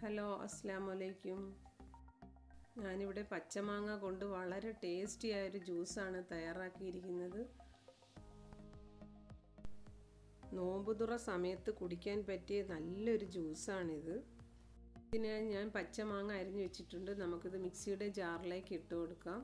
hello അസ്സാം വലൈക്കും ഞാനിവിടെ പച്ചമാങ്ങ കൊണ്ട് വളരെ ടേസ്റ്റിയായ ഒരു ജ്യൂസാണ് തയ്യാറാക്കിയിരിക്കുന്നത് നോമ്പുതുറ സമയത്ത് കുടിക്കാൻ പറ്റിയ നല്ലൊരു ജ്യൂസാണിത് ഇതിനായി ഞാൻ പച്ചമാങ്ങ അരിഞ്ഞു വെച്ചിട്ടുണ്ട് നമുക്കിത് മിക്സിയുടെ ജാറിലേക്ക് ഇട്ട് കൊടുക്കാം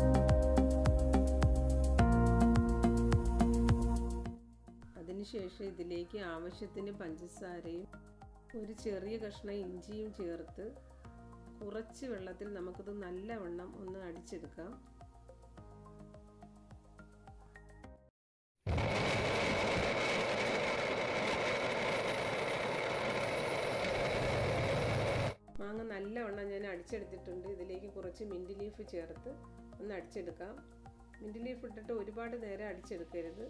അതിനുശേഷം ഇതിലേക്ക് ആവശ്യത്തിന് പഞ്ചസാരയും ഒരു ചെറിയ കഷ്ണം ഇഞ്ചിയും ചേർത്ത് കുറച്ച് വെള്ളത്തിൽ നമുക്കിത് നല്ലവണ്ണം ഒന്ന് അടിച്ചെടുക്കാം മാങ്ങ നല്ലവണ്ണം ഞാൻ അടിച്ചെടുത്തിട്ടുണ്ട് ഇതിലേക്ക് കുറച്ച് മിൻറ്റ് ലീഫ് ചേർത്ത് ഒന്ന് അടിച്ചെടുക്കാം മിൻറ്റ് ലീഫ് ഇട്ടിട്ട് ഒരുപാട് നേരം അടിച്ചെടുക്കരുത്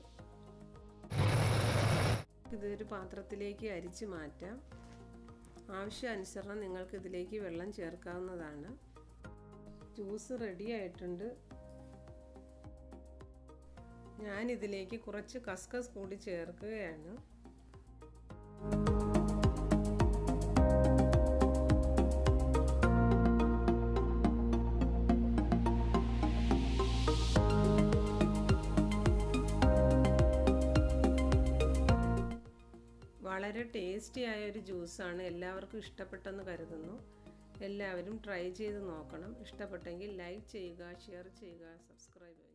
ഇതൊരു പാത്രത്തിലേക്ക് അരിച്ച് മാറ്റാം ആവശ്യാനുസരണം നിങ്ങൾക്ക് ഇതിലേക്ക് വെള്ളം ചേർക്കാവുന്നതാണ് ജ്യൂസ് റെഡി ആയിട്ടുണ്ട് ഞാനിതിലേക്ക് കുറച്ച് കസ്കസ് കൂടി ചേർക്കുകയാണ് വളരെ ടേസ്റ്റി ആയ ഒരു ജ്യൂസാണ് എല്ലാവർക്കും ഇഷ്ടപ്പെട്ടെന്ന് കരുതുന്നു എല്ലാവരും ട്രൈ ചെയ്ത് നോക്കണം ഇഷ്ടപ്പെട്ടെങ്കിൽ ലൈക്ക് ചെയ്യുക ഷെയർ ചെയ്യുക സബ്സ്ക്രൈബ്